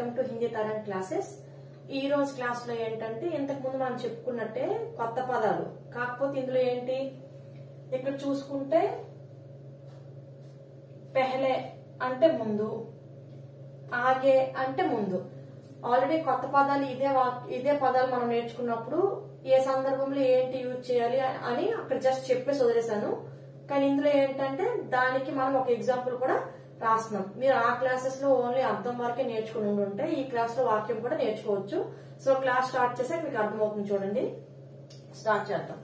welcome to Hindi తరం classes ఈ రోజు క్లాస్ లో ఏంటంటే ఇంతకు ముందు మనం చెప్పుకున్నట్టే కొత్త పదాలు కాకపోతే ఇందులో ఏంటి ఇక్కడ చూసుకుంటే పెహలే అంటే ముందు ఆగే అంటే ముందు ఆల్రెడీ కొత్త పదాలు ఇదే వాక్- ఇదే పదాలు మనం నేర్చుకున్నప్పుడు ఏ సందర్భంలో ఏంటి యూజ్ చేయాలి అని అక్కడ జస్ట్ చెప్పేసి వదిలేశాను కానీ ఇందులో ఏంటంటే దానికి మనం ఒక ఎగ్జాంపుల్ కూడా రాస్తున్నాం మీరు ఆ క్లాసెస్ లో ఓన్లీ అర్థం వరకే నేర్చుకుని ఉంటే ఈ క్లాస్ లో వాక్యం కూడా నేర్చుకోవచ్చు సో క్లాస్ స్టార్ట్ చేసాక మీకు అర్థమవుతుంది చూడండి స్టార్ట్ చేద్దాం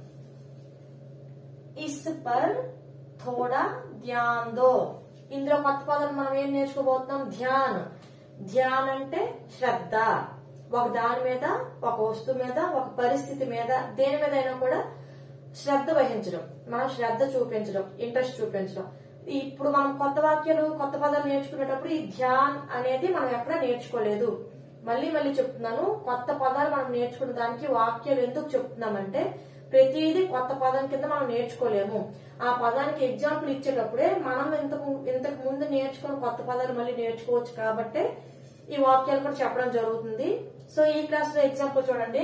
ఇస్ పర్ థోడా ధ్యాన్ దో ఇందులో కొత్త పదాలు మనం ఏం నేర్చుకోబోతున్నాం ధ్యాన్ ధ్యాన్ అంటే శ్రద్ధ ఒక దాని మీద ఒక వస్తువు మీద ఒక పరిస్థితి మీద దేని మీద అయినా కూడా శ్రద్ధ వహించడం మనం శ్రద్ధ చూపించడం ఇంట్రెస్ట్ చూపించడం ఇప్పుడు మనం కొత్త వాక్యాలు కొత్త పదాలు నేర్చుకునేటప్పుడు ఈ ధ్యాన్ అనేది మనం ఎక్కడ నేర్చుకోలేదు మళ్ళీ మళ్ళీ చెప్తున్నాను కొత్త పదాలు మనం నేర్చుకున్న దానికి వాక్యాలు ఎందుకు చెప్తున్నామంటే ప్రతిదీ కొత్త పదం కింద మనం నేర్చుకోలేము ఆ పదానికి ఎగ్జాంపుల్ ఇచ్చేటప్పుడే మనం ఇంతకు ఇంతకు ముందు నేర్చుకున్న కొత్త పదాలు మళ్ళీ నేర్చుకోవచ్చు కాబట్టి ఈ వాక్యాలు కూడా చెప్పడం జరుగుతుంది సో ఈ క్లాస్ లో ఎగ్జాంపుల్ చూడండి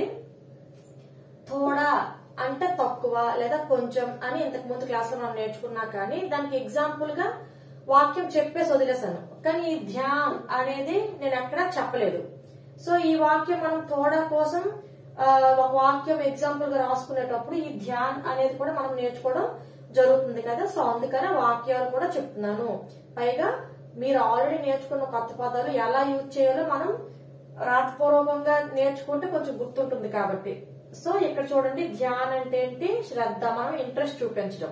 థోడా అంటే తక్కువ లేదా కొంచెం అని ఇంతకు ముందు క్లాస్ లో మనం నేర్చుకున్నా కానీ దానికి ఎగ్జాంపుల్ గా వాక్యం చెప్పేసి వదిలేశాను కానీ ఈ ధ్యాన్ అనేది నేను ఎక్కడా చెప్పలేదు సో ఈ వాక్యం మనం థోడా కోసం ఆ, ఒక వాక్యం ఎగ్జాంపుల్ గా రాసుకునేటప్పుడు ఈ ధ్యాన్ అనేది కూడా మనం నేర్చుకోవడం జరుగుతుంది కదా సో అందుకనే వాక్యాలు కూడా చెప్తున్నాను పైగా మీరు ఆల్రెడీ నేర్చుకున్న కొత్త పదాలు ఎలా యూజ్ చేయాలో మనం రాతపూర్వకంగా నేర్చుకుంటే కొంచెం గుర్తుంటుంది కాబట్టి సో ఇక్కడ చూడండి ధ్యాన్ అంటే ఏంటి శ్రద్ధ మనం ఇంట్రెస్ట్ చూపించడం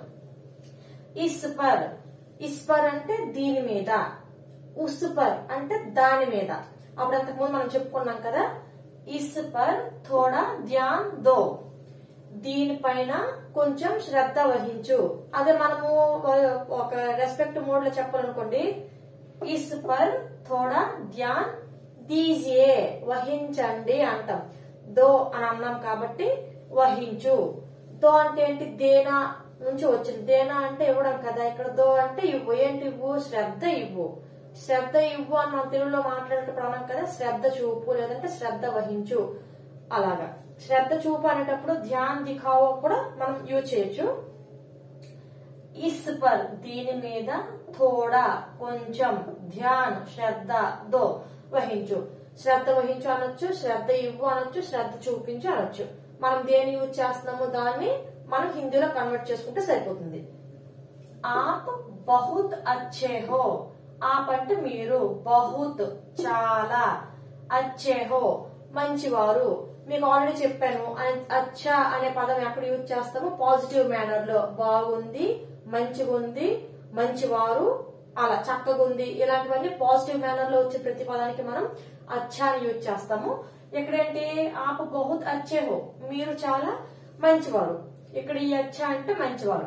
ఇస్పర్ ఇస్పర్ అంటే దీని మీద ఉస్పర్ అంటే దాని మీద అప్పుడు అంతకు ముందు మనం చెప్పుకున్నాం కదా ఇస్పర్ థోడా ధ్యాన్ దో దీనిపైన కొంచెం శ్రద్ధ వహించు అదే మనము ఒక రెస్పెక్ట్ మోడ్ లో చెప్పాలనుకోండి ఇస్ పర్ థోడా ధ్యాన్ దీజియే వహించండి అంటాం దో అని అన్నాం కాబట్టి వహించు దో అంటే ఏంటి దేనా నుంచి వచ్చింది దేనా అంటే ఇవ్వడం కదా ఇక్కడ దో అంటే ఇవ్వు ఏంటి ఇవ్వు శ్రద్ధ ఇవ్వు శ్రద్ధ ఇవ్వు అని మనం తెలుగులో మాట్లాడేటప్పుడు అన్నాం కదా శ్రద్ధ చూపు లేదంటే శ్రద్ధ వహించు అలాగా శ్రద్ధ చూపు అనేటప్పుడు ధ్యాన్ దిఖావో కూడా మనం యూజ్ చేయొచ్చు ఇస్ పర్ దీని మీద థోడా కొంచెం ధ్యాన్ శ్రద్ధ దో వహించు శ్రద్ధ వహించు అనొచ్చు శ్రద్ధ ఇవ్వు అనొచ్చు శ్రద్ధ చూపించు అనొచ్చు మనం దేని యూజ్ చేస్తున్నామో దాన్ని మనం హిందీలో కన్వర్ట్ చేసుకుంటే సరిపోతుంది ఆప్ బహుత్ అచ్చే హో ఆప్ అంటే మీరు బహుత్ చాలా అచ్చే హో మంచివారు మీకు ఆల్రెడీ చెప్పాను అ- అచ్చా అనే పదం ఎక్కడ యూజ్ చేస్తామో పాజిటివ్ మేనర్ లో బాగుంది మంచిగా ఉంది మంచివారు అలా చక్కగా ఉంది ఇలాంటివన్నీ పాజిటివ్ మేనర్ లో వచ్చే ప్రతి పదానికి మనం అచ్చా అని యూజ్ చేస్తాము ఇక్కడేంటి ఆప బహుత్ అచ్చే హో మీరు చాలా మంచివారు ఇక్కడ ఈ అచ్చా అంటే మంచివారు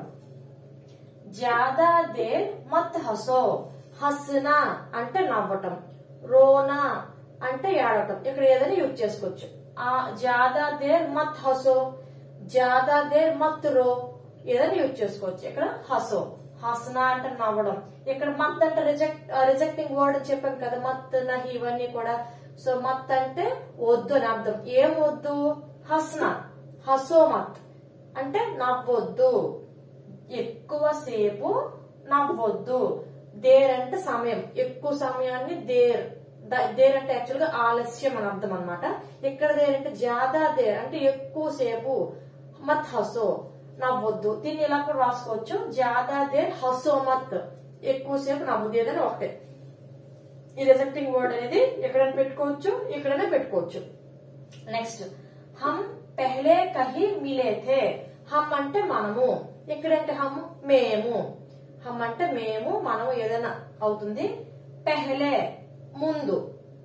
జాదా దేర్ మత్ హసో హస్నా అంటే నవ్వటం రోనా అంటే ఏడవటం ఇక్కడ ఏదైనా యూజ్ చేసుకోవచ్చు ఆ జాదా దేర్ మత్ హసో జాదా దేర్ మత్ రో ఏదైనా యూజ్ చేసుకోవచ్చు ఇక్కడ హసో హస్నా అంటే నవ్వడం ఇక్కడ మత్ అంటే రిజెక్ట్ రిజెక్టింగ్ వర్డ్ అని చెప్పాం కదా మత్ నహి ఇవన్నీ కూడా సో మత్ అంటే వద్దు అని అర్థం ఏం వద్దు హస్నా హసో మత్ అంటే నవ్వొద్దు ఎక్కువసేపు నవ్వొద్దు దేర్ అంటే సమయం ఎక్కువ సమయాన్ని దేర్ ద- దేర్ అంటే యాక్చువల్ గా ఆలస్యం అని అర్థం అనమాట ఇక్కడ దేర్ అంటే జాదా దేర్ అంటే ఎక్కువసేపు మత్ హసో నవ్వొద్దు దీన్ని ఇలా కూడా రాసుకోవచ్చు జాదా దేర్ హసో మత్ ఎక్కువసేపు నవ్వొద్దు ఏదైనా ఒకటే ఈ రిజెక్టింగ్ వర్డ్ అనేది ఎక్కడైనా పెట్టుకోవచ్చు ఎక్కడైనా పెట్టుకోవచ్చు నెక్స్ట్ హమ్ పెహలే కహి మిలే థే హమ్ అంటే మనము ఎక్కడంటే హమ్ మేము హమ్ అంటే మేము మనం ఏదైనా అవుతుంది పెహలే ముందు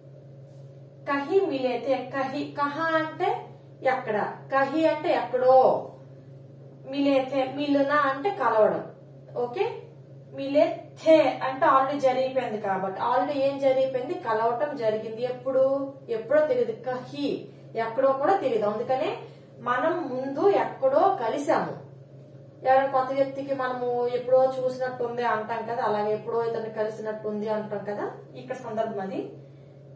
కహి మిలే థే కహి కహ అంటే ఎక్కడ కహి అంటే ఎక్కడో మిలే థే మిలునా అంటే కలవడం ఓకే మిలే థే అంటే ఆల్రెడీ జరిగిపోయింది కాబట్టి ఆల్రెడీ ఏం జరిగిపోయింది కలవటం జరిగింది ఎప్పుడు ఎప్పుడో తెలియదు కహి ఎక్కడో కూడా తెలియదు అందుకనే మనం ముందు ఎక్కడో కలిసాము ఎవరైనా కొత్త వ్యక్తికి మనము ఎప్పుడో చూసినట్టుంది అంటాం కదా అలాగే ఎప్పుడో ఇతన్ని కలిసినట్టుంది అంటాం కదా ఇక్కడ సందర్భం అది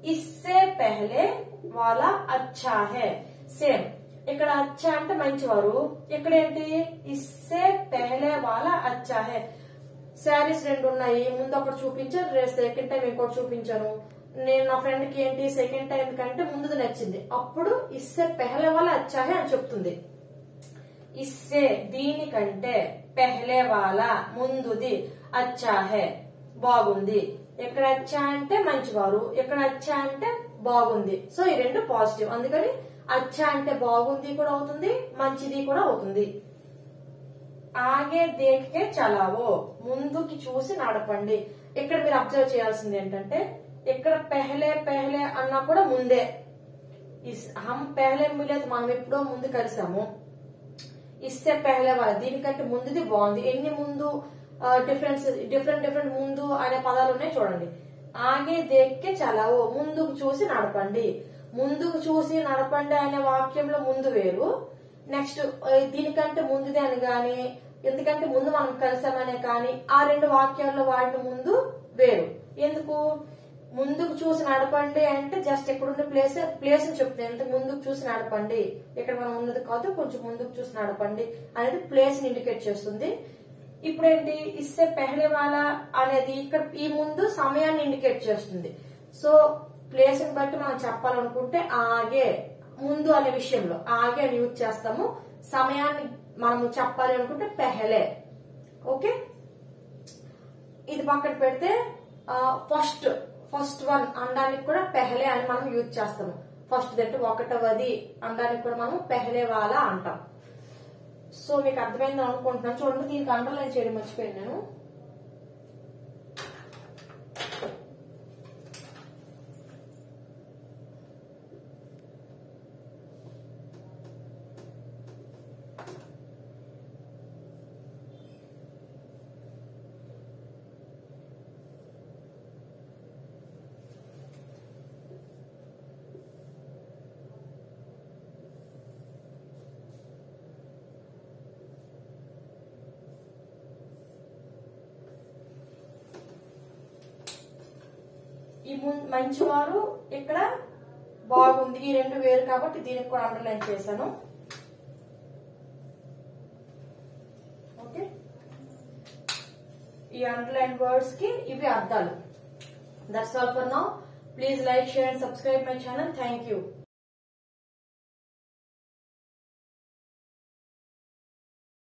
ఇస్సే పెహలే వాలా అచ్చా హే సేమ్ ఇక్కడ అచ్చా అంటే మంచివారు ఇక్కడ ఏంటి ఇస్సే పెహలే వాలా అచ్చా హే శారీస్ రెండు ఉన్నాయి ముందు ఒకటి చూపించాను సెకండ్ టైం ఇంకోటి చూపించాను నేను నా ఫ్రెండ్ కి ఏంటి సెకండ్ టైం కంటే ముందుది నచ్చింది అప్పుడు ఇస్సే పెహలే వాళ్ళ అచ్చాహే అని చెప్తుంది ఇస్సే దీనికంటే పెహలే వాళ్ళ ముందుది అచ్చాహే బాగుంది ఎక్కడ అచ్చా అంటే మంచివారు ఎక్కడ అచ్చా అంటే బాగుంది సో ఈ రెండు పాజిటివ్ అందుకని అచ్చా అంటే బాగుంది కూడా అవుతుంది మంచిది కూడా అవుతుంది ఆగే దేఖ్కే చలావో ముందుకి చూసి నడపండి ఇక్కడ మీరు అబ్జర్వ్ చేయాల్సింది ఏంటంటే ఇక్కడ పెహలే పెహలే అన్నా కూడా ముందే ఇస్ హమ్ పెహలే మిలే తో మనం ఎప్పుడో ముందు కలిసాము ఇస్తే పెహలే వాళ్ళ దీనికంటే ముందుది బాగుంది ఎన్ని ముందు డిఫరెన్స్ డిఫరెంట్ డిఫరెంట్ ముందు అనే పదాలు ఉన్నాయి చూడండి ఆగే దేక్కే చలావో ముందుకు చూసి నడపండి ముందుకు చూసి నడపండి అనే వాక్యంలో ముందు వేరు నెక్స్ట్ దీనికంటే ముందుది అని గాని ఎందుకంటే ముందు మనం కలిసామనే కానీ ఆ రెండు వాక్యాల్లో వాడిన ముందు వేరు ఎందుకు ముందుకు చూసి నడపండి అంటే జస్ట్ ఎక్కడున్న ప్లేస్ ప్లేస్ చెప్తుంది ఎంత ముందుకు చూసి నడపండి ఇక్కడ మనం ఉన్నది కాదు కొంచెం ముందుకు చూసి నడపండి అనేది ప్లేస్ ని ఇండికేట్ చేస్తుంది ఇప్పుడు ఏంటి ఇస్తే పెహలే వాలా అనేది ఇక్కడ ఈ ముందు సమయాన్ని ఇండికేట్ చేస్తుంది సో ప్లేస్ ని బట్టి మనం చెప్పాలనుకుంటే ఆగే ముందు అనే విషయంలో ఆగే అని యూజ్ చేస్తాము సమయాన్ని మనము చెప్పాలి అనుకుంటే పెహలే ఓకే ఇది పక్కన పెడితే ఫస్ట్ ఫస్ట్ వన్ అనడానికి కూడా పెహలే అని మనం యూజ్ చేస్తాము ఫస్ట్ అంటే ఒకటవది అనడానికి కూడా మనం పెహలే వాలా అంటాం సో మీకు అర్థమైంది అనుకుంటున్నాను చూడండి దీనికి అండర్లైన్ చేయడం మర్చిపోయాను నేను ఈ ముం- మంచివారు ఇక్కడ బాగుంది ఈ రెండు వేరు కాబట్టి దీనికి కూడా అండర్లైన్ చేశాను ఓకే ఈ అండర్లైన్ వర్డ్స్ కి ఇవి అర్థాలు that's all for now please like share and subscribe my channel thank you